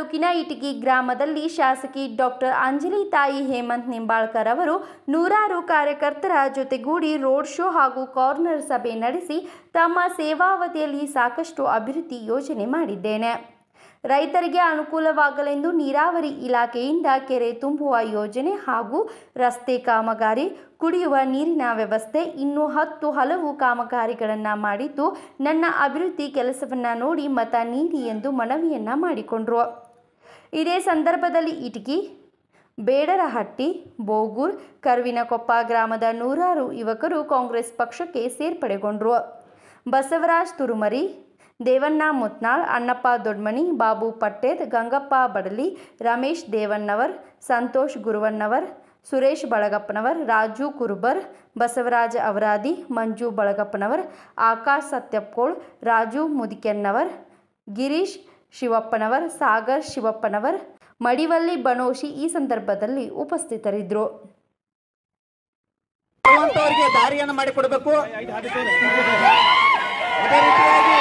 ತಾಲೂಕಿನ ಇಟಗಿ ಗ್ರಾಮದಲ್ಲಿ ಶಾಸಕಿ ಡಾಕ್ಟರ್ ಅಂಜಲಿ ತಾಯಿ ಹೇಮಂತ್ ನಿಂಬಾಳ್ಕರ್ ಅವರು ನೂರಾರು ಕಾರ್ಯಕರ್ತರ ಜೊತೆಗೂಡಿ ರೋಡ್ ಶೋ ಹಾಗೂ ಕಾರ್ನರ್ ಸಭೆ ನಡೆಸಿ ತಮ್ಮ ಸೇವಾವಧಿಯಲ್ಲಿ ಸಾಕಷ್ಟು ಅಭಿವೃದ್ಧಿ ಯೋಜನೆ ಮಾಡಿದ್ದೇನೆ ರೈತರಿಗೆ ಅನುಕೂಲವಾಗಲೆಂದು ನೀರಾವರಿ ಇಲಾಖೆಯಿಂದ ಕೆರೆ ತುಂಬುವ ಯೋಜನೆ ಹಾಗೂ ರಸ್ತೆ ಕಾಮಗಾರಿ ಕುಡಿಯುವ ನೀರಿನ ವ್ಯವಸ್ಥೆ ಇನ್ನೂ ಹತ್ತು ಹಲವು ಕಾಮಗಾರಿಗಳನ್ನು ಮಾಡಿದ್ದು ನನ್ನ ಅಭಿವೃದ್ಧಿ ಕೆಲಸವನ್ನು ನೋಡಿ ಮತ ನೀಡಿ ಎಂದು ಮನವಿಯನ್ನ ಮಾಡಿಕೊಂಡರು ಇದೇ ಸಂದರ್ಭದಲ್ಲಿ ಇಟಗಿ ಬೇಡರಹಟ್ಟಿ ಬೋಗೂರ್ ಕರ್ವಿನಕೊಪ್ಪ ಗ್ರಾಮದ ನೂರಾರು ಯುವಕರು ಕಾಂಗ್ರೆಸ್ ಪಕ್ಷಕ್ಕೆ ಸೇರ್ಪಡೆಗೊಂಡರು ಬಸವರಾಜ್ ತುರುಮರಿ ದೇವಣ್ಣ ಮುತ್ನಾಳ್ ಅಣ್ಣಪ್ಪ ದೊಡ್ಮನಿ ಬಾಬು ಪಟ್ಟೇದ್ ಗಂಗಪ್ಪ ಬಡಲಿ ರಮೇಶ್ ದೇವಣ್ಣವರ್ ಸಂತೋಷ್ ಗುರುವಣ್ಣವರ್ ಸುರೇಶ್ ಬಳಗಪ್ಪನವರ್ ರಾಜು ಕುರುಬರ್ ಬಸವರಾಜ ಅವರಾದಿ ಮಂಜು ಬಳಗಪ್ಪನವರ್ ಆಕಾಶ್ ಸತ್ಯಪ್ಕೋಳ್ ರಾಜು ಮುದಿಕೆನ್ನವರ್ ಗಿರೀಶ್ ಶಿವಪ್ಪನವರ್ ಸಾಗರ್ ಶಿವಪ್ಪನವರ್ ಮಡಿವಲ್ಲಿ ಬಣೋಶಿ ಈ ಸಂದರ್ಭದಲ್ಲಿ ಉಪಸ್ಥಿತರಿದ್ದರು ಬರುವಂತವರಿಗೆ ದಾರಿಯನ್ನು ಮಾಡಿಕೊಡಬೇಕು ಅದೇ ರೀತಿಯಾಗಿ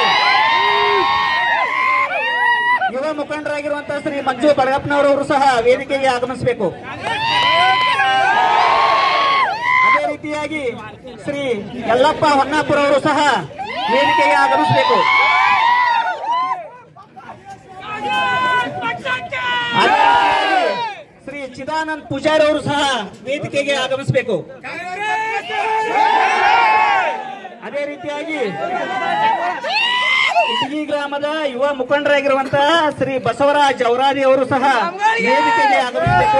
ಯುವ ಮುಖಂಡರಾಗಿರುವಂತಹ ಶ್ರೀ ಮಂಜು ಬಡಗಪ್ಪನವರವರು ಸಹ ವೇದಿಕೆಗೆ ಆಗಮಿಸಬೇಕು ಅದೇ ರೀತಿಯಾಗಿ ಶ್ರೀ ಯಲ್ಲಪ್ಪ ಹೊನ್ನಾಪುರ ಅವರು ಸಹ ವೇದಿಕೆಗೆ ಆಗಮಿಸಬೇಕು ಅದೇ ರೀತಿಯಾಗಿ ಶ್ರೀ ಚಿದಾನಂದ್ ಪೂಜಾರಿ ಅವರು ಸಹ ವೇದಿಕೆಗೆ ಆಗಮಿಸಬೇಕು ಅದೇ ರೀತಿಯಾಗಿ ಇಟಗಿ ಗ್ರಾಮದ ಯುವ ಮುಖಂಡರಾಗಿರುವಂತಹ ಶ್ರೀ ಬಸವರಾಜ್ ಔರಾದಿ ಅವರು ಸಹ ವೇದಿಕೆಗೆ ಆಗಮಿಸಬೇಕು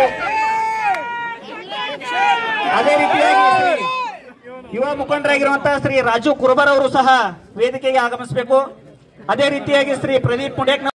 ಅದೇ ರೀತಿಯಾಗಿ ಶ್ರೀ ಯುವ ಮುಖಂಡರಾಗಿರುವಂತಹ ಶ್ರೀ ರಾಜು ಕುರುಬರ್ ಅವರು ಸಹ ವೇದಿಕೆಗೆ ಆಗಮಿಸಬೇಕು ಅದೇ ರೀತಿಯಾಗಿ ಶ್ರೀ ಪ್ರದೀಪ್ ಪುಂಡೇಕ್